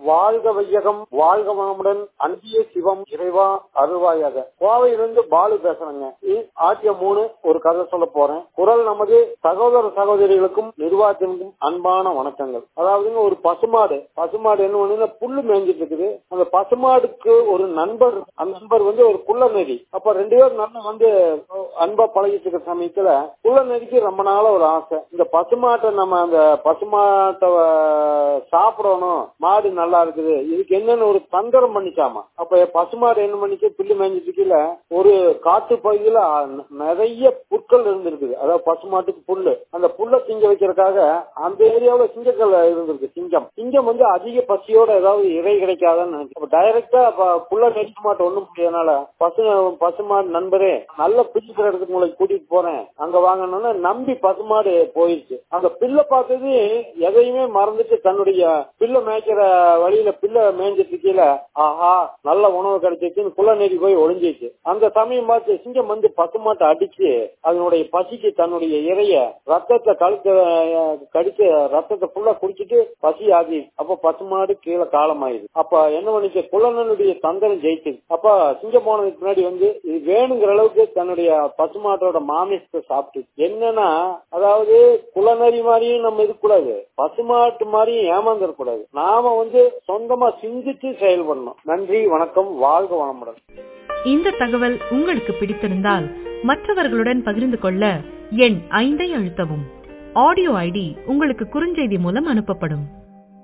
வாழ்க வையகம் வாழ்க வளமுடன் அன்பிய சிவம் இறைவா அருள்வாயாக கோவையிலிருந்து பாலு பேசுறேங்க இ- ஆட்டிய மூணு ஒரு கதை சொல்ல போறேன் குரல் நமது சகோதர சகோதரிகளுக்கும் நிர்வாகத்திற்கும் அன்பான வணக்கங்கள் அதாவதுங்க ஒரு பசுமாடு பசுமாடு என்ன பண்ணுதுன்னா புல்லு மேய்ஞ்சிட்டு இருக்குது அந்த பசுமாடுக்கு ஒரு நண்பர் அந்த நண்பர் வந்து ஒரு குள்ள நெறி அப்ப ரெண்டு பேரும் நல்லா வந்து அன்பா பழகிட்டு இருக்கிற சமயத்துல குள்ள நெறிக்கு ரொம்ப நாளா ஒரு ஆசை இந்த பசுமாட்டை நம்ம அந்த பசுமாட்டை அஹ், சாப்பிடணும் மாடு நல்லா இருக்குது இதுக்கு என்னன்னு ஒரு தந்திரம் பண்ணிச்சாமா அப்ப பசுமாடு என்ன பண்ணிச்சு புல்லு மேய்ஞ்சிட்டு இருக்கையில ஒரு காட்டு பகுதியில அஹ், நிறைய புற்கள் இருந்திருக்குது அதாவது பசுமாட்டுக்கு புல்லு அந்த புல்லை திங்க வைக்கிறதுக்காக அந்த ஏரியாவுல சிங்கக்கல் இருந்திருக்கு சிங்கம் சிங்கம் வந்து அதிக பசியோட ஏதாவது இறை கிடைக்காதான்னு நினைச்சு அப்ப டைரக்டா புல்ல நெரிக்க மாட்டோம் ஒண்ணும் முடியாதனால பசு பசுமாடு நண்பரே நல்ல பிடிக்கிற இடத்துக்கு உங்களை கூட்டிட்டு போறேன் அங்க வாங்கணும்னு நம்பி பசுமாடு போயிருச்சு அந்த பில்லை பார்த்தது எதையுமே மறந்துட்டு தன்னுடைய பில்லை மேய்க்கிற வழியில பில்லை மேய்ஞ்சிட்டு கீழே ஆஹா நல்ல உணவு கிடைச்சிச்சுன்னு குள்ள நெறி போய் ஒளிஞ்சிச்சு அந்த சமயம் பார்த்து சிங்கம் வந்து பசுமாட்டை அடிச்சு அதனுடைய பசிக்கு தன்னுடைய இறைய ரத்தத்தை கழுத்த கடிச்சு ரத்தத்தை ஃபுல்லா குடிச்சிட்டு பசி ஆகி அப்ப பசுமாடு கீழே காலமாயுது அப்ப என்ன பண்ணிச்சு குள்ளனுடைய தந்திரம் ஜெயிச்சது அப்ப சிங்கம் போனதுக்கு முன்னாடி வந்து இது வேணுங்கிற அளவுக்கு தன்னுடைய பசுமாட்டோட மாமிசத்தை சாப்பிட்டு என்னன்னா அதாவது குலநரி மாதிரியும் நம்ம இருக்கக்கூடாது பசுமாட்டு மாதிரியும் ஏமாந்துடக்கூடாது நாம வந்து சொந்தமா சிந்திச்சு செயல்படணும் நன்றி வணக்கம் வாழ்க வளமுடன் இந்த தகவல் உங்களுக்கு பிடித்திருந்தால் மற்றவர்களுடன் பகிர்ந்து கொள்ள எண் ஐந்தை அழுத்தவும் ஆடியோ ஐடி உங்களுக்கு குறுஞ்செய்தி மூலம் அனுப்பப்படும்